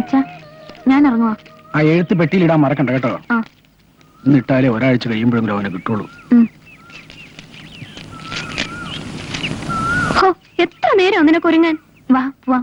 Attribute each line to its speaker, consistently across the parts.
Speaker 1: അച്ഛാ ഞാൻ ഇറങ്ങുവാ
Speaker 2: ആ എഴുത്ത് പെട്ടിയിലിടാൻ മറക്കണ്ട കേട്ടോ
Speaker 1: ആ
Speaker 2: ഇന്നിട്ടാലേ ഒരാഴ്ച കഴിയുമ്പോഴെങ്കിലും അവനെ കിട്ടുള്ളൂ
Speaker 1: ഉം. ഹോ എത്ര നേരം നിനക്ക് ഒരുങ്ങാൻ വാ വാ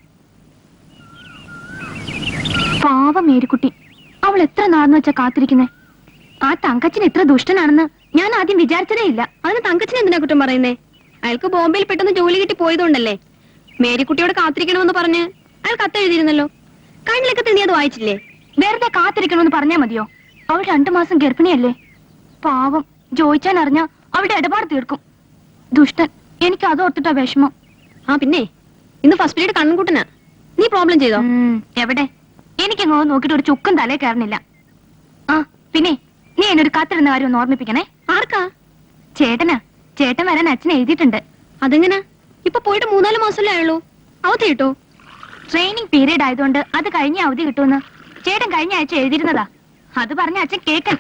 Speaker 1: പാവം മേരിക്കുട്ടി അവൾ എത്ര നാളെന്ന് വെച്ചാ കാത്തിരിക്കുന്നേ ആ തങ്കച്ചൻ എത്ര ദുഷ്ടനാണെന്ന് ഞാൻ ആദ്യം വിചാരിച്ചതേ ഇല്ല
Speaker 3: അതിന് തങ്കച്ചൻ എന്തിനാ കുറ്റം പറയുന്നേ അയാൾക്ക് ബോംബെയിൽ പെട്ടെന്ന് ജോലി കിട്ടി പോയതുകൊണ്ടല്ലേ മേരിക്കുട്ടിയോട് കാത്തിരിക്കണമെന്ന് പറഞ്ഞ് അയാൾ കത്തെഴുതിയിരുന്നല്ലോ കഴിഞ്ഞ ലക്കത്തിൽ നീ അത് വായിച്ചില്ലേ
Speaker 1: വെറുതെ കാത്തിരിക്കണമെന്ന് പറഞ്ഞാ മതിയോ അവൾ രണ്ടു മാസം ഗർഭിണിയല്ലേ പാവം ജോയിച്ചാൻ അറിഞ്ഞ അവളുടെ ഇടപാട് തീർക്കും ദുഷ്ടൻ എനിക്ക് അതോർത്തിട്ടാ വിഷമം
Speaker 3: ആ പിന്നെ ഇന്ന് ഫസ്റ്റ് പീരീഡ് കണ്ണുകൂട്ടനാ നീ പ്രോബ്ലം ചെയ്തോ
Speaker 1: ഉം, എവിടെ എനിക്കങ്ങോ നോക്കിട്ട് ഒരു ചുക്കും തലേ കയറുന്നില്ല ആ പിന്നെ നീ എന്നൊരു കത്തിരുന്ന കാര്യം ഒന്ന് ഓർമ്മിപ്പിക്കണേ
Speaker 3: ആർക്കാ
Speaker 1: ചേട്ടനാ ചേട്ടൻ വരാൻ അച്ഛൻ എഴുതിയിട്ടുണ്ട്
Speaker 3: അതെങ്ങനാ ഇപ്പൊ പോയിട്ട് മൂന്നാല് മാസമല്ലേ ആയുള്ളൂ അവധി കിട്ടോ
Speaker 1: ട്രെയിനിങ് പീരീഡ് ആയതുകൊണ്ട് അത് കഴിഞ്ഞ അവധി കിട്ടുമെന്ന് ചേട്ടൻ കഴിഞ്ഞ ആഴ്ച എഴുതിയിരുന്നതാ അത് പറഞ്ഞ അച്ഛൻ കേക്കൻ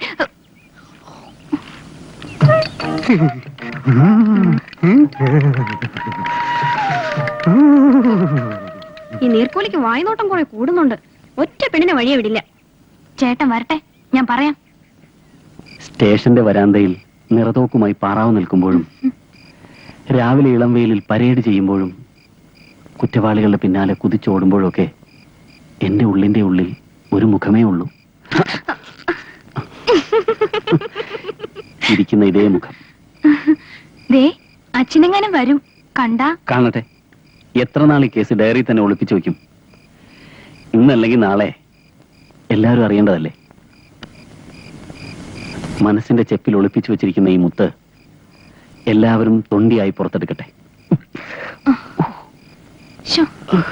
Speaker 3: ഈ നീർക്കോലിക്ക് വായ്നോട്ടം കുറെ കൂടുന്നുണ്ട് ഒറ്റ പെണ്ണിനെ വഴിയെ വിടില്ല
Speaker 1: ചേട്ടൻ വരട്ടെ ഞാൻ പറയാം
Speaker 4: സ്റ്റേഷന്റെ വരാന്തയിൽ നിറതോക്കുമായി പാറാവ് നിൽക്കുമ്പോഴും രാവിലെ ഇളം വെയിലിൽ പരേഡ് ചെയ്യുമ്പോഴും കുറ്റവാളികളുടെ പിന്നാലെ കുതിച്ചോടുമ്പോഴൊക്കെ എന്റെ ഉള്ളിന്റെ ഉള്ളിൽ ഒരു മുഖമേ ഉള്ളൂ ഇരിക്കുന്ന ഇതേ മുഖം
Speaker 1: ദേ അച്ഛനെങ്ങാനും വരും കണ്ടാ
Speaker 4: കാണട്ടെ എത്ര നാൾ ഈ കേസ് ഡയറി തന്നെ ഒളിപ്പിച്ചു വെക്കും ഇന്നല്ലെങ്കിൽ നാളെ എല്ലാവരും അറിയേണ്ടതല്ലേ മനസ്സിന്റെ ചെപ്പിൽ ഒളിപ്പിച്ചു വെച്ചിരിക്കുന്ന ഈ മുത്ത് എല്ലാവരും തൊണ്ടിയായി പുറത്തെടുക്കട്ടെ
Speaker 1: ശോ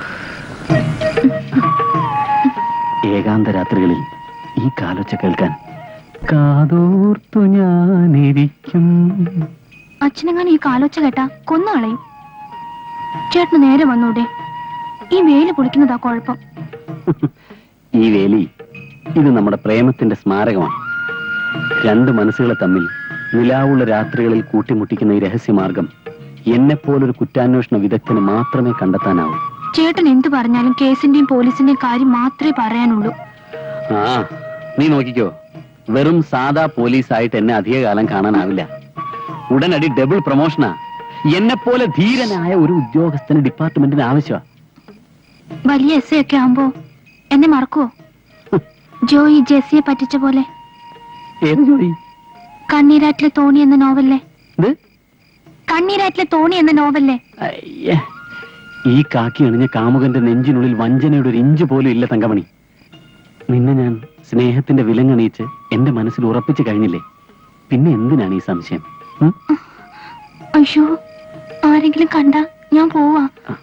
Speaker 4: ഏകാന്ത രാത്രികളിൽ ഈ കാലൊച്ച കേൾക്കാൻ കാതോർത്തു ഞാനിരിക്കും
Speaker 1: അച്ഛനെങ്ങാനും ഈ കാലൊച്ച കേട്ടാ കൊന്നുകളയും ചേട്ടന് നേരെ വന്നൂടെ ഈ വേല് പൊളിക്കുന്നതാ കുഴപ്പം
Speaker 4: ഈ വേലി ഇത് നമ്മുടെ പ്രേമത്തിന്റെ സ്മാരകമാണ് രണ്ട് മനസ്സുകളെ തമ്മിൽ നിലാവുള്ള രാത്രികളിൽ കൂട്ടിമുട്ടിക്കുന്ന ഈ രഹസ്യമാർഗം എന്നെപ്പോലൊരു കുറ്റാന്വേഷണ വിദഗ്ധന് മാത്രമേ കണ്ടെത്താനാവൂ
Speaker 1: ചേട്ടൻ എന്ത് പറഞ്ഞാലും കേസിന്റെയും പോലീസിന്റെയും കാര്യം മാത്രമേ പറയാനുള്ളൂ
Speaker 4: ആ നീ നോക്കിക്കോ വെറും സാധാ പോലീസായിട്ട് എന്നെ അധികകാലം കാണാനാവില്ല ഉടനടി ഡബിൾ പ്രൊമോഷനാ എന്നെപ്പോലെ ധീരനായ ഒരു ഉദ്യോഗസ്ഥന് ഡിപ്പാർട്ട്മെന്റിന് ആവശ്യമാ
Speaker 1: വലിയ എസ് ഒക്കെ ആവുമ്പോ എന്നെ മറക്കുവോ ജോയി ജെസ്സിയെ പറ്റിച്ച പോലെ
Speaker 4: ഏത് ജോലി
Speaker 1: കണ്ണീരാറ്റിലെ തോണി എന്ന നോവല്ലേ
Speaker 4: ഇത്
Speaker 1: കണ്ണീരാറ്റിലെ തോണി എന്ന നോവല്ലേ
Speaker 4: അയ്യേ. ഈ കാക്കി അണിഞ്ഞ കാമുകന്റെ നെഞ്ചിനുള്ളിൽ വഞ്ചനയുടെ ഒരു ഇഞ്ച് പോലും ഇല്ല തങ്കമണി നിന്നെ ഞാൻ സ്നേഹത്തിന്റെ വിലങ്ങണിയിച്ച് എന്റെ മനസ്സിൽ ഉറപ്പിച്ചു കഴിഞ്ഞില്ലേ പിന്നെ എന്തിനാണ് ഈ സംശയം ഉം?
Speaker 1: അയ്യോ ആരെങ്കിലും കണ്ട ഞാൻ പോവാ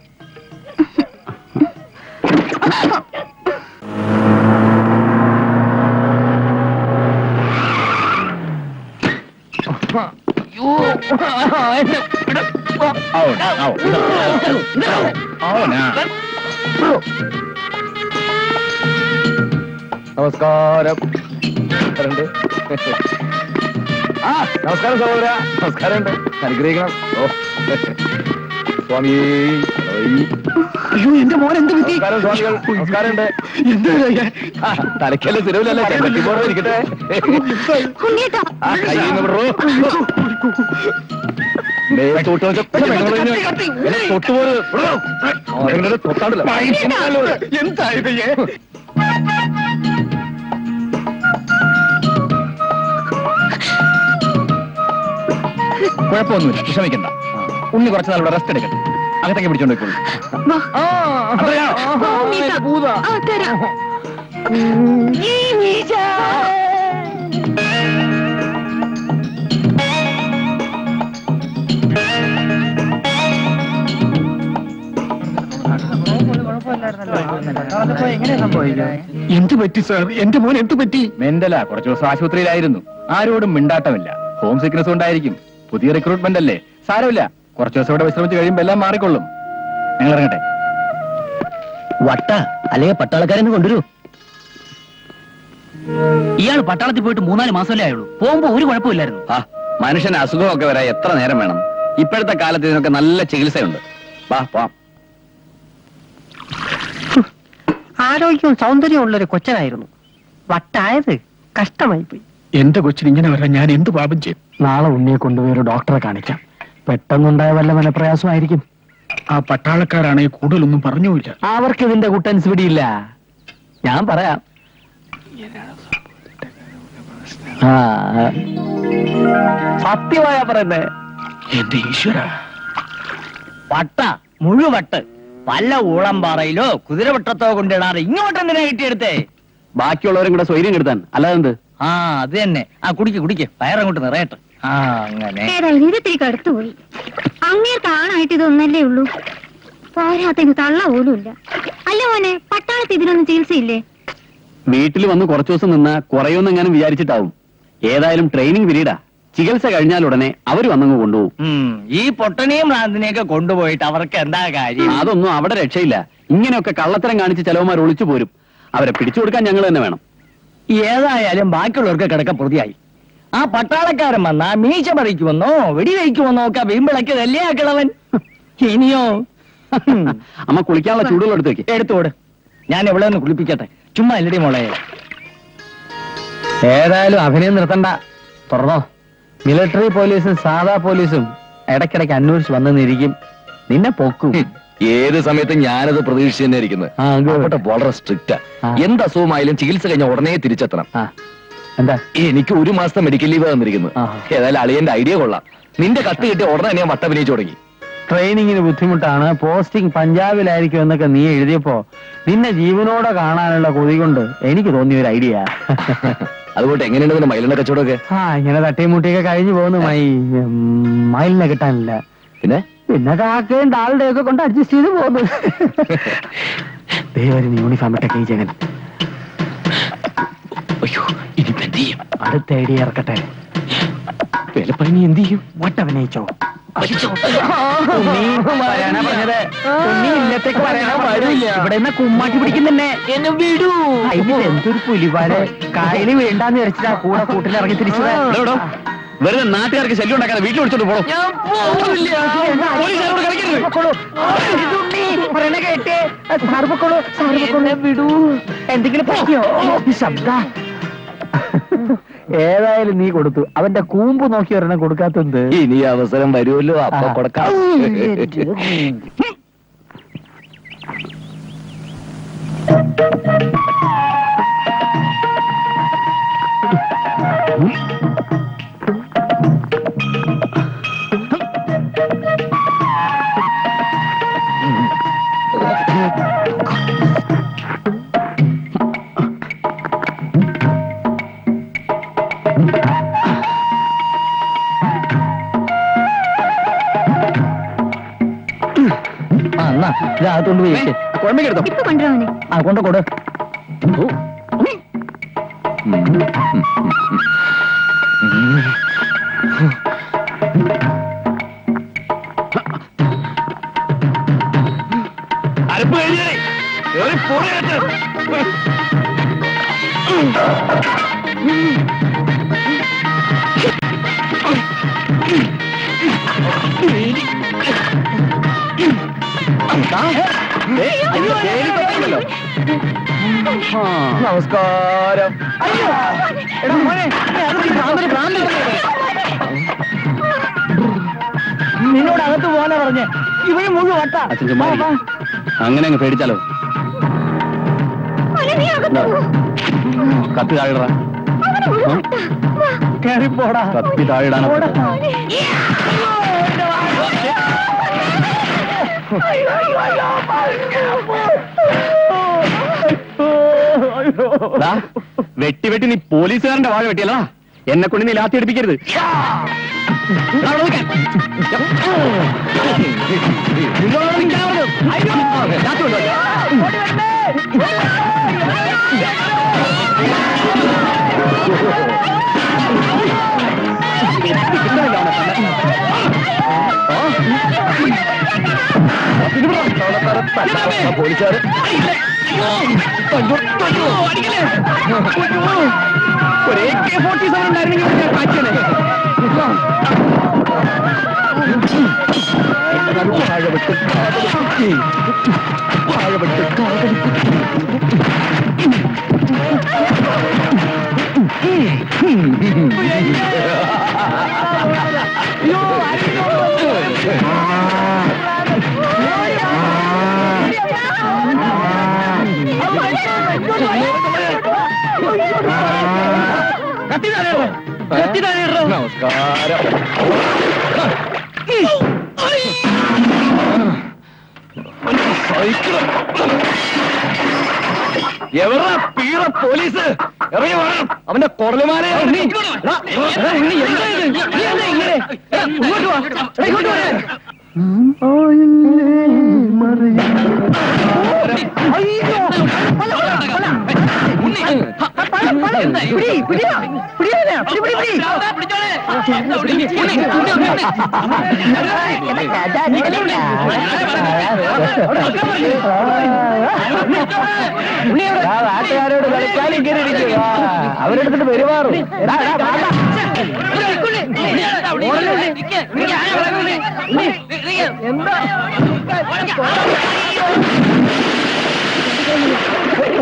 Speaker 5: നമസ്കാരം ഉണ്ട് ആ നമസ്കാരം സഹോദര നമസ്കാരം ഉണ്ട് അനുഗ്രഹിക്കണം ഓ സ്വാമി
Speaker 2: അയ്യോ എന്റെ മോൻ എന്ത് പറ്റി
Speaker 5: നമസ്കാരം സ്വാമികൾ നമസ്കാരം ഉണ്ട് തലക്കല്ല സ്ഥിരവില്ലല്ലേ ചെമ്പട്ടിപ്പോടെ ഇരിക്കട്ടെ
Speaker 1: ഉണ്ണിയേട്ടാ
Speaker 5: ആ കൈ വിടറോ തൊട്ട് വെച്ച തൊട്ടുപോലെ തൊട്ടാണ്ടല്ലോ
Speaker 2: എന്തായത്
Speaker 5: കുഴപ്പമൊന്നുമില്ല വിഷമിക്കണ്ട ഉണ്ണി കുറച്ച് നാൾ ഇവിടെ റെസ്റ്റ് എടുക്കട്ടെ അകത്തേക്ക് പിടിച്ചോണ്ട് പോയിക്കോളൂ
Speaker 1: വാ.
Speaker 5: അത്രയാ?
Speaker 1: വാ, ഉണ്ണിയേട്ടാ. ആ, തരാം.
Speaker 2: എന്ത് പറ്റി സാർ എന്റെ മോൻ എന്ത് പറ്റി
Speaker 5: മെന്റലാ കുറച്ചു ദിവസം ആശുപത്രിയിലായിരുന്നു ആരോടും മിണ്ടാട്ടമില്ല ഹോം സിക്നസ് ഉണ്ടായിരിക്കും പുതിയ റിക്രൂട്ട്മെന്റ് അല്ലേ സാരമില്ല കുറച്ചു ദിവസം ഇവിടെ വിശ്രമിച്ച് കഴിയുമ്പോ എല്ലാം മാറിക്കൊള്ളും ഞങ്ങൾ ഇറങ്ങട്ടെ
Speaker 4: വട്ട അല്ലെങ്കിൽ പട്ടാളക്കാരെന്ന് കൊണ്ടുവരൂ ഇയാൾ പട്ടാളത്തിൽ പോയിട്ട് മൂന്നാല് മാസമല്ലേ ആയുള്ളൂ പോകുമ്പോ ഒരു കുഴപ്പമില്ലായിരുന്നു
Speaker 5: ആ മനുഷ്യന് അസുഖമൊക്കെ വരാൻ എത്ര നേരം വേണം ഇപ്പോഴത്തെ കാലത്ത് ഇതിനൊക്കെ നല്ല ചികിത്സയുണ്ട് വാ പോവാം
Speaker 6: ആരോഗ്യവും സൗന്ദര്യവും ഉള്ളൊരു കൊച്ചനായിരുന്നു വട്ടായത് കഷ്ടമായി പോയി
Speaker 2: എന്റെ കൊച്ചിന് ഇങ്ങനെ വരാൻ ഞാൻ എന്ത് പാപം ചെയ്യും
Speaker 4: നാളെ ഉണ്ണിയെ കൊണ്ടുപോയി ഒരു ഡോക്ടറെ കാണിക്കാം പെട്ടെന്നുണ്ടായ വല്ല മനപ്രയാസമായിരിക്കും
Speaker 2: ആ പട്ടാളക്കാരാണെങ്കിൽ കൂടുതലൊന്നും പറഞ്ഞുമില്ല
Speaker 4: അവർക്ക് ഇതിന്റെ കുട്ടൻസ് പിടിയില്ല ഞാൻ പറയാം ആ സത്യമായ പറയുന്നേ
Speaker 2: എന്റെ ഈശ്വര
Speaker 6: വട്ട മുഴുവട്ട് വല്ല ഊളംപാറയിലോ കുതിരവട്ടത്തോ കൊണ്ടിടാറ് ഇങ്ങോട്ട് എന്തിനാ കിട്ടിയെടുത്തേ
Speaker 4: ബാക്കിയുള്ളവരും കൂടെ സ്വൈര്യം കെടുത്താൻ അല്ലാതെ എന്ത്
Speaker 6: ആ അത് തന്നെ ആ കുടിക്ക് കുടിക്ക് വയറങ്ങോട്ട് നിറയട്ടെ ആ അങ്ങനെ
Speaker 3: ഏതായാലും ഇത് ഇത്തിരി കടുത്തു പോയി അങ്ങേർക്ക് ആണായിട്ട് ഇതൊന്നല്ലേ ഉള്ളൂ പോരാത്തതിന് തള്ള പോലും ഇല്ല അല്ല മോനെ പട്ടാളത്ത് ഇതിനൊന്നും ചികിത്സയില്ലേ
Speaker 4: വീട്ടിൽ വന്ന് കുറച്ചു ദിവസം നിന്ന കുറയുമെന്നെങ്ങാനും വിചാരിച്ചിട്ടാവും ഏതായാലും ട്രെയിനിങ് പീരീഡാ ചികിത്സ കഴിഞ്ഞാൽ ഉടനെ അവർ വന്നങ്ങ് കൊണ്ടുപോകും
Speaker 6: ഉം, ഈ പൊട്ടനെയും ഭ്രാന്തിനെയൊക്കെ കൊണ്ടുപോയിട്ട് അവർക്ക് എന്താ കാര്യം
Speaker 4: അതൊന്നും അവിടെ രക്ഷയില്ല ഇങ്ങനെയൊക്കെ കള്ളത്തരം കാണിച്ച് ചെലവന്മാർ ഒളിച്ചു പോരും അവരെ പിടിച്ചു കൊടുക്കാൻ ഞങ്ങൾ തന്നെ വേണം
Speaker 6: ഏതായാലും ബാക്കിയുള്ളവർക്ക് കിടക്ക പ്രതിയായി ആ പട്ടാളക്കാരൻ വന്നാ മീശ പറിക്കുമെന്നോ വെടിവെക്കുമെന്നോ ഒക്കെ വീമ്പിളക്കിയതല്ലേ ആ കിളവൻ ഇനിയോ ഉം,
Speaker 4: അമ്മ കുളിക്കാനുള്ള ചൂടുകൾ എടുത്ത് വെക്ക്
Speaker 6: എടുത്തോട് ഞാൻ എവിടെ ഒന്ന് കുളിപ്പിക്കട്ടെ ചുമ്മാ അല്ലടി മോളെ ഏതായാലും അഭിനയം നിർത്തണ്ട തുറന്നോ മിലിറ്ററി പോലീസും സാധാ പോലീസും ഇടയ്ക്കിടയ്ക്ക് അന്വേഷിച്ച് വന്നെന്നിരിക്കും നിന്നെ പൊക്കും
Speaker 5: ഏത് സമയത്തും ഞാനത് പ്രതീക്ഷിച്ച് തന്നെ ഇരിക്കുന്നത്
Speaker 6: ആ, good.
Speaker 5: അവിടെ വളരെ സ്ട്രിക്റ്റാ
Speaker 6: ആ.
Speaker 5: എന്ത് അസുഖമായാലും ചികിത്സ കഴിഞ്ഞ ഉടനെ തിരിച്ചെത്തണം
Speaker 6: ആ എന്താ
Speaker 5: എനിക്ക് ഒരു മാസത്തെ മെഡിക്കൽ ലീവ് തന്നിരിക്കുന്നത്
Speaker 6: ആ.
Speaker 5: ഏതായാലും അളിയന്റെ ഐഡിയ കൊള്ളാം നിന്റെ കത്ത് കിട്ടിയ ഉടനെ തന്നെ ഞാൻ വട്ടഭിനയിച്ചു തുടങ്ങി
Speaker 6: ട്രെയിനിങ്ങിന് ബുദ്ധിമുട്ടാണ് പോസ്റ്റിംഗ് പഞ്ചാബിലായിരിക്കും എന്നൊക്കെ നീ എഴുതിയപ്പോ നിന്നെ ജീവനോടെ കാണാനുള്ള കൊതി കൊണ്ട് എനിക്ക് തോന്നിയ ഒരു ഐഡിയ
Speaker 5: അതുകൊണ്ട് എങ്ങനെയുണ്ട് നിന്റെ മൈലെണ്ണ കച്ചവടമൊക്കെ
Speaker 6: ആ ഇങ്ങനെ തട്ടിയും മുട്ടിയൊക്കെ കഴിഞ്ഞു പോകുന്നു മൈ ഉം, മയിലിനെ കിട്ടാനില്ല
Speaker 5: പിന്നെ
Speaker 6: പിന്നെ കാക്കയും ഡാളുടെ ഒക്കെ കൊണ്ട് അഡ്ജസ്റ്റ് ചെയ്ത് പോകുന്നു ദൈവം യൂണിഫോം ഇട്ട കേജകൻ
Speaker 5: അയ്യോ ഇനിയിപ്പോ എന്ത് ചെയ്യും
Speaker 6: അടുത്ത ഐഡിയ ഇറക്കട്ടെ
Speaker 5: വിലപ്പണി എന്ത് ചെയ്യും
Speaker 6: വട്ടഭിനയിച്ചോ ഉണ്ണി വരാനാ പറഞ്ഞത് ഉണ്ണി ഇല്ലത്തേക്ക് വരാനാ പാടില്ല ഇവിടെ നിന്ന് കുമ്മാട്ടി പിടിക്കുന്നെ എന്നെ വിടൂ എന്തൊരു പുലിപാല് കായല് വേണ്ടാന്ന് വിചാരിച്ചിട്ടാ കൂടെ കൂട്ടിലിറങ്ങി തിരിച്ചത്
Speaker 4: എടോ, എടോ, വെറുതെ നാട്ടുകാർക്ക് ശല്യം ഉണ്ടാക്കാതെ വീട്ടിൽ വിളിച്ചോണ്ട് പോണോ പോലീസുകാരോട് കളിക്കരുത്.
Speaker 6: പറയണ കേട്ടേ സാറ് പൊക്കോളൂ സാറ് പൊക്കോളൂ വിടൂ എന്തെങ്കിലും പറ്റിയോ ശബ്ദ ഏതായാലും നീ കൊടുത്തു അവന്റെ കൂമ്പ് നോക്കി ഒരെണ്ണം കൊടുക്കാത്തത്
Speaker 5: ഇനി അവസരം വരുമല്ലോ അപ്പൊ കൊടുക്കാം
Speaker 6: ആ എന്നാ ഇതകത്തോണ്ട് പോയി വെക്ക്.
Speaker 4: കുഴമ്പക്കെടുത്തോ
Speaker 3: ഇപ്പൊ കൊണ്ടുവരാനെ
Speaker 6: ആ കൊണ്ട് കൊടു
Speaker 4: അരപ്പ് കഴിഞ്ഞേ കേറി പോരേട്ട്. ദേ, എന്നെ പേടിപ്പിക്കണ്ടല്ലോ. ആ.
Speaker 6: നമസ്കാരം എടാ മോനെ നീ അകത്ത് ഭ്രാന്തന് ഭ്രാന്ത് വരുന്നില്ലേ? നിന്നോട് അകത്ത് പോകാനാ പറഞ്ഞേ ഇവിടെ മുഴുവൻ വട്ടാ
Speaker 4: അച്ഛൻ ചുമ്മാ ഇരിക്ക്. അങ്ങനെ അങ്ങ് പേടിച്ചാലോ
Speaker 3: നീ അകത്ത് പോ.
Speaker 4: കത്തി താഴെടാ
Speaker 3: അവനെ മുഴുവൻ വാ.
Speaker 6: കയറി പോടാ
Speaker 4: കത്തി താഴെടാനോ ദാ, വെട്ടി വെട്ടി നീ പോലീസുകാരന്റെ വാഴ വെട്ടിയല്ലോ എന്നെ കൊണ്ട് നീ ലാത്തി എടുപ്പിക്കരുത് ദാ, അവിടെ നിൽക്കാൻ. നിങ്ങളോട് നിൽക്കാൻ പറഞ്ഞു. അയ്യോ, ലാത്തി കൊണ്ടുവാ. കിട്ടുന്നില്ല അവനെ തന്നെ.
Speaker 5: പോലീസുകാർ
Speaker 2: ഒരേ കെ ഫോർട്ടി സെവൻ ഉണ്ടായിരുന്നെങ്കിൽ ഞാൻ കാച്ചനെ
Speaker 5: നമസ്കാരം എവറാ പീറ പോലീസ് ഇറങ്ങി വേണം അവന്റെ കൊറലുമാരെ
Speaker 6: നാട്ടുകാരോട് കളിക്കാൻ ഇങ്ങനെ ഇരിക്കുക അവരെടുത്തിട്ട് പെരുമാറും എടാ, എടാ, വാടാ. എന്താ